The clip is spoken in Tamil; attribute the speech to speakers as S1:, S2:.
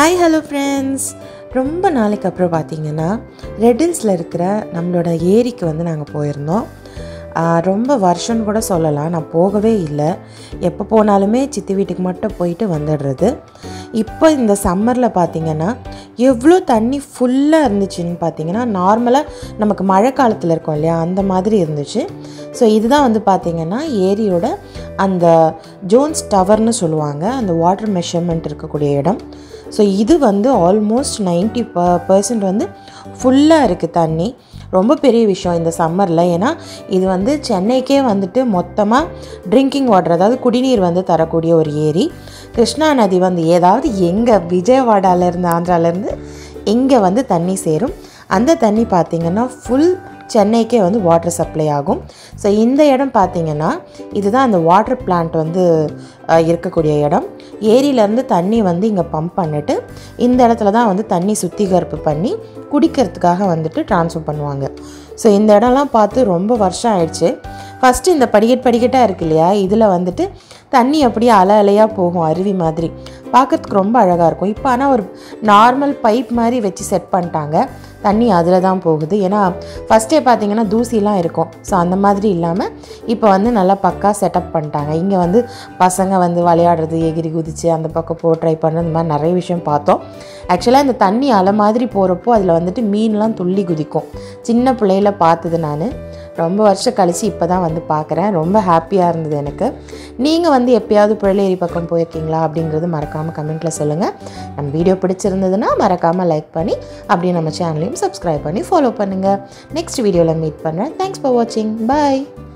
S1: ஹாய் ஹலோ ஃப்ரெண்ட்ஸ் ரொம்ப நாளைக்கு அப்புறம் பார்த்தீங்கன்னா ரெட்டில்ஸில் இருக்கிற நம்மளோட ஏரிக்கு வந்து நாங்கள் போயிருந்தோம் ஆஹ் ரொம்ப வருஷம்னு கூட சொல்லலாம் நான் போகவே இல்லை எப்போ போனாலுமே சித்தி வீட்டுக்கு மட்டும் போயிட்டு வந்துடுறது இப்போ இந்த சம்மரில் பார்த்தீங்கன்னா எவ்வளோ தண்ணி ஃபுல்லாக இருந்துச்சுன்னு பார்த்தீங்கன்னா நார்மலாக நமக்கு மழை காலத்தில் இருக்கும் இல்லையா அந்த மாதிரி இருந்துச்சு ஸோ இதுதான் வந்து பார்த்திங்கன்னா ஏரியோட அந்த ஜோன்ஸ் டவர்னு சொல்லுவாங்க அந்த வாட்டர் மெஷர்மெண்ட் இருக்கக்கூடிய இடம் ஸோ இது வந்து ஆல்மோஸ்ட் நைன்ட்டி ப பர்சன்ட் வந்து ஃபுல்லாக இருக்குது தண்ணி ரொம்ப பெரிய விஷயம் இந்த சம்மரில் ஏன்னா இது வந்து சென்னைக்கே வந்துட்டு மொத்தமாக ட்ரிங்கிங் வாட்டர் அதாவது குடிநீர் வந்து தரக்கூடிய ஒரு ஏரி கிருஷ்ணா நதி வந்து ஏதாவது எங்கே விஜயவாடாலேருந்து ஆந்திராலேருந்து இங்கே வந்து தண்ணி சேரும் அந்த தண்ணி பார்த்திங்கன்னா ஃபுல் சென்னைக்கே வந்து வாட்டர் சப்ளை ஆகும் ஸோ இந்த இடம் பார்த்திங்கன்னா இதுதான் அந்த வாட்டர் பிளான்ட் வந்து அஹ், இருக்கக்கூடிய இடம் ஏரியிலேருந்து தண்ணி வந்து இங்கே பம்ப் பண்ணிட்டு இந்த இடத்துல தான் வந்து தண்ணி சுத்திகரிப்பு பண்ணி குடிக்கிறதுக்காக வந்துட்டு ட்ரான்ஸ்ஃபர் பண்ணுவாங்க ஸோ இந்த இடம்லாம் பார்த்து ரொம்ப வருஷம் ஆயிடுச்சு ஃபஸ்ட்டு இந்த படிக்கட் படிக்கட்டாக இருக்கு இல்லையா இதில் வந்துட்டு தண்ணி அப்படியே அலை அலையாக போகும் அருவி மாதிரி பார்க்கறதுக்கு ரொம்ப அழகாக இருக்கும் இப்போ ஆனால் ஒரு நார்மல் பைப் மாதிரி வச்சு செட் பண்ணிட்டாங்க தண்ணி அதில் தான் போகுது ஏன்னா ஃபஸ்ட்டே பார்த்தீங்கன்னா தூசிலாம் இருக்கும் ஸோ அந்த மாதிரி இல்லாமல் இப்போ வந்து நல்லா பக்கா செட்டப் பண்ணிட்டாங்க இங்கே வந்து பசங்க வந்து விளையாடுறது எகிரி குதிச்சு அந்த பக்கம் போ ட்ரை பண்ணுறது இந்த மாதிரி நிறைய விஷயம் பார்த்தோம் ஆக்சுவலாக இந்த தண்ணி அலை மாதிரி போகிறப்போ அதில் வந்துட்டு மீன்லாம் துள்ளி குதிக்கும் சின்ன பிள்ளையில பார்த்தது நான் ரொம்ப வருஷம் கழித்து இப்போ தான் வந்து பார்க்குறேன் ரொம்ப ஹாப்பியாக இருந்தது எனக்கு நீங்கள் வந்து எப்பயாவது புழலேரி பக்கம் போயிருக்கீங்களா அப்படிங்கிறது மறக்காமல் கமெண்ட்டில் சொல்லுங்கள் நம்ம வீடியோ பிடிச்சிருந்ததுன்னா மறக்காமல் லைக் பண்ணி அப்படியே நம்ம சேனலையும் சப்ஸ்கிரைப் பண்ணி ஃபாலோ பண்ணுங்கள் நெக்ஸ்ட் வீடியோவில் மீட் பண்ணுறேன் தேங்க்ஸ் ஃபார் வாட்சிங் பாய்